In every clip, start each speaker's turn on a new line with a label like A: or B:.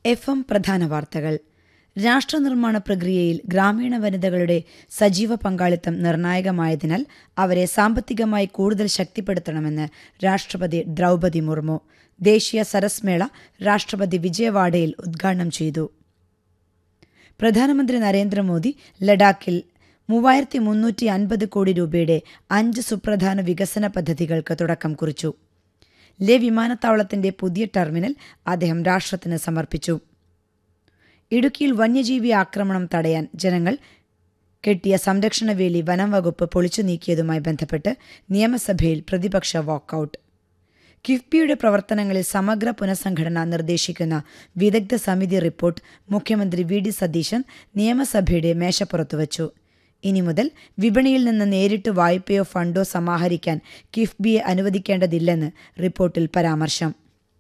A: F M പ്രധാന വാർത്തകൾ രാഷ്ട്രനിർമ്മാണ പ്രക്രിയയിൽ ഗ്രാമീണ വനിതകളുടെ സജീവ പങ്കാളിത്തം നിർണായകമായതിനാൽ അവരെ സാമ്പത്തികമായി കൂടുതൽ ശക്തിപ്പെടുത്തണമെന്ന് രാഷ്ട്രപതി ദ്രൗപതി മുർമു ദേശീയ സരസ് മേള രാഷ്ട്രപതി വിജയവാഡയിൽ ഉദ്ഘാടനം ചെയ്തു പ്രധാനമന്ത്രി നരേന്ദ്രമോദി ലഡാക്കിൽ മൂവായിരത്തി മുന്നൂറ്റി അൻപത് കോടി രൂപയുടെ അഞ്ച് സുപ്രധാന വികസന പദ്ധതികൾക്ക് തുടക്കം കുറിച്ചു ലേ വിമാനത്താവളത്തിന്റെ പുതിയ ടെർമിനൽ അദ്ദേഹം രാഷ്ട്രത്തിന് സമർപ്പിച്ചു ഇടുക്കിയിൽ വന്യജീവി ആക്രമണം തടയാൻ ജനങ്ങൾ കെട്ടിയ സംരക്ഷണ വേലി വനം വകുപ്പ് പൊളിച്ചു നീക്കിയതുമായി ബന്ധപ്പെട്ട് നിയമസഭയിൽ പ്രതിപക്ഷ വാക്കൌട്ട് കിഫ്ബിയുടെ പ്രവർത്തനങ്ങളിൽ സമഗ്ര പുനഃസംഘടന നിർദ്ദേശിക്കുന്ന വിദഗ്ധ സമിതി റിപ്പോർട്ട് മുഖ്യമന്ത്രി വി ഡി സതീശൻ നിയമസഭയുടെ മേശപ്പുറത്തു വച്ചു ഇനി മുതൽ വിപണിയിൽ നിന്ന് നേരിട്ട് വായ്പയോ ഫണ്ടോ സമാഹരിക്കാൻ കിഫ്ബിയെ അനുവദിക്കേണ്ടതില്ലെന്ന് റിപ്പോർട്ടിൽ പരാമർശം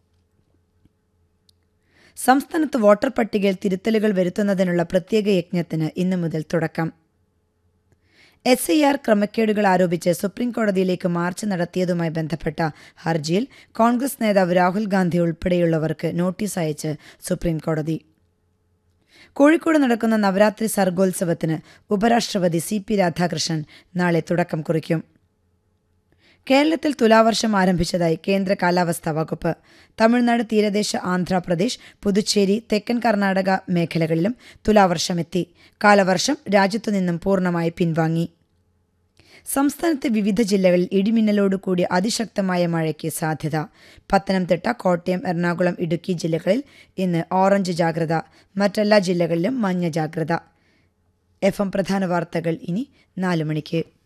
A: സംസ്ഥാനത്ത് വോട്ടർ പട്ടികയിൽ തിരുത്തലുകൾ വരുത്തുന്നതിനുള്ള പ്രത്യേക യജ്ഞത്തിന് ഇന്നു മുതൽ തുടക്കം എസ് ഐ ആർ ക്രമക്കേടുകൾ ആരോപിച്ച് സുപ്രീം കോടതിയിലേക്ക് മാർച്ച് നടത്തിയതുമായി ബന്ധപ്പെട്ട ഹർജിയിൽ കോൺഗ്രസ് നേതാവ് രാഹുൽ ഗാന്ധി ഉൾപ്പെടെയുള്ളവർക്ക് നോട്ടീസ് അയച്ച് സുപ്രീം കോടതി കോഴിക്കോട് നടക്കുന്ന നവരാത്രി സർഗോത്സവത്തിന് ഉപരാഷ്ട്രപതി സി പി രാധാകൃഷ്ണൻ നാളെ തുടക്കം കുറിക്കും കേരളത്തിൽ തുലാവർഷം ആരംഭിച്ചതായി കേന്ദ്ര കാലാവസ്ഥാ വകുപ്പ് തമിഴ്നാട് തീരദേശ ആന്ധ്രാപ്രദേശ് പുതുച്ചേരി തെക്കൻ കർണാടക മേഖലകളിലും തുലാവർഷമെത്തി കാലവർഷം രാജ്യത്തുനിന്നും പൂർണ്ണമായി പിൻവാങ്ങി സംസ്ഥാനത്തെ വിവിധ ജില്ലകളിൽ ഇടിമിന്നലോട് കൂടി അതിശക്തമായ മഴയ്ക്ക് സാധ്യത പത്തനംതിട്ട കോട്ടയം എറണാകുളം ഇടുക്കി ജില്ലകളിൽ ഇന്ന് ഓറഞ്ച് ജാഗ്രത മറ്റെല്ലാ ജില്ലകളിലും മഞ്ഞ ജാഗ്രത എഫ് എം പ്രധാന വാർത്തകൾ ഇനി നാലു മണിക്ക്